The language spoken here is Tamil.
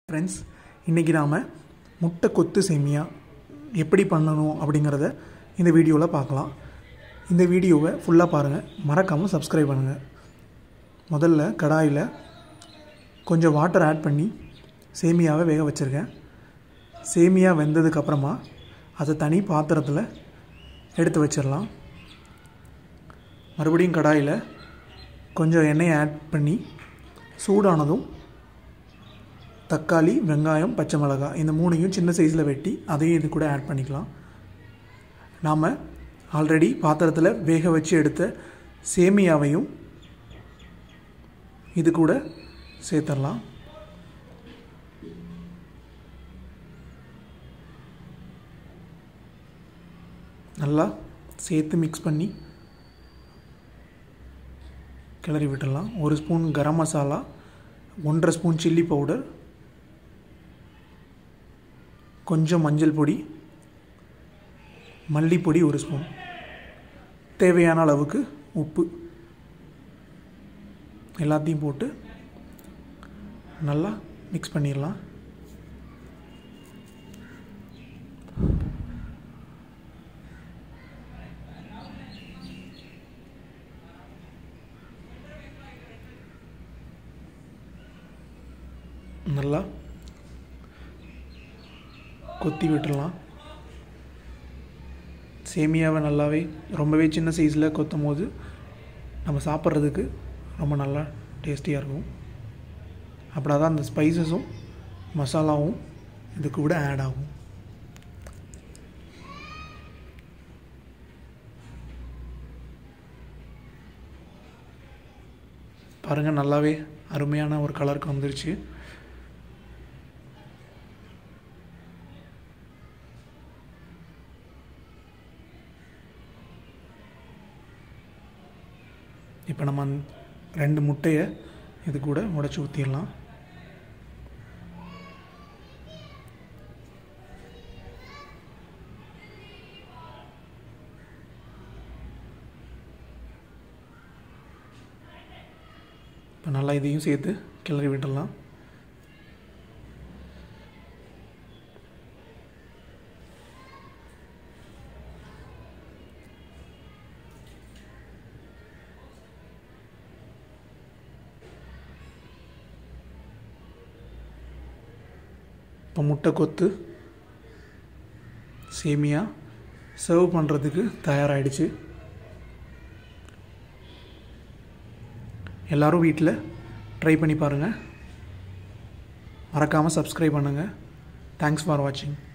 ஃப்ரெண்ட்ஸ் இன்றைக்கி நாம் முட்டை கொத்து சேமியா எப்படி பண்ணணும் அப்படிங்கிறத இந்த வீடியோவில் பார்க்கலாம் இந்த வீடியோவை ஃபுல்லாக பாருங்கள் மறக்காமல் சப்ஸ்கிரைப் பண்ணுங்கள் முதல்ல கடாயில் கொஞ்சம் வாட்டர் ஆட் பண்ணி சேமியாவை வேக வச்சுருக்கேன் சேமியா வெந்ததுக்கப்புறமா அதை தனி பாத்திரத்தில் எடுத்து வச்சிடலாம் மறுபடியும் கடாயில் கொஞ்சம் எண்ணெயை ஆட் பண்ணி சூடானதும் தக்காளி வெங்காயம் பச்சை மிளகாய் இந்த மூணையும் சின்ன சைஸில் வெட்டி அதையும் இது கூட ஆட் பண்ணிக்கலாம் நாம் ஆல்ரெடி பாத்திரத்தில் வேக வச்சு எடுத்த சேமியாவையும் இது கூட சேர்த்துடலாம் நல்லா சேர்த்து மிக்ஸ் பண்ணி கிளறி விட்டுடலாம் ஒரு ஸ்பூன் கரம் மசாலா ஒன்றரை ஸ்பூன் சில்லி பவுடர் கொஞ்சம் மஞ்சள் பொடி மல்லிப்பொடி ஒரு ஸ்பூன் தேவையான அளவுக்கு உப்பு எல்லாத்தையும் போட்டு நல்லா மிக்ஸ் பண்ணிடலாம் நல்லா கொத்தி விட்டுடலாம் சேமியாவை நல்லாவே ரொம்பவே சின்ன சைஸில் கொத்தும் போது நம்ம சாப்பிட்றதுக்கு ரொம்ப நல்லா டேஸ்டியாக இருக்கும் அப்படின்னா தான் அந்த ஸ்பைசஸும் மசாலாவும் இது கூட ஆட் ஆகும் பாருங்கள் நல்லாவே அருமையான ஒரு கலருக்கு வந்துருச்சு இப்போ நம்ம ரெண்டு முட்டையை இது கூட உடச்சி ஊற்றிடலாம் இப்போ நல்லா இதையும் சேர்த்து கிளறி விட்டுடலாம் இப்போ முட்டை கொத்து சேமியா சர்வ் பண்ணுறதுக்கு தயாராகிடுச்சு எல்லோரும் வீட்டில் ட்ரை பண்ணி பாருங்கள் மறக்காமல் சப்ஸ்கிரைப் பண்ணுங்கள் தேங்க்ஸ் ஃபார் வாட்சிங்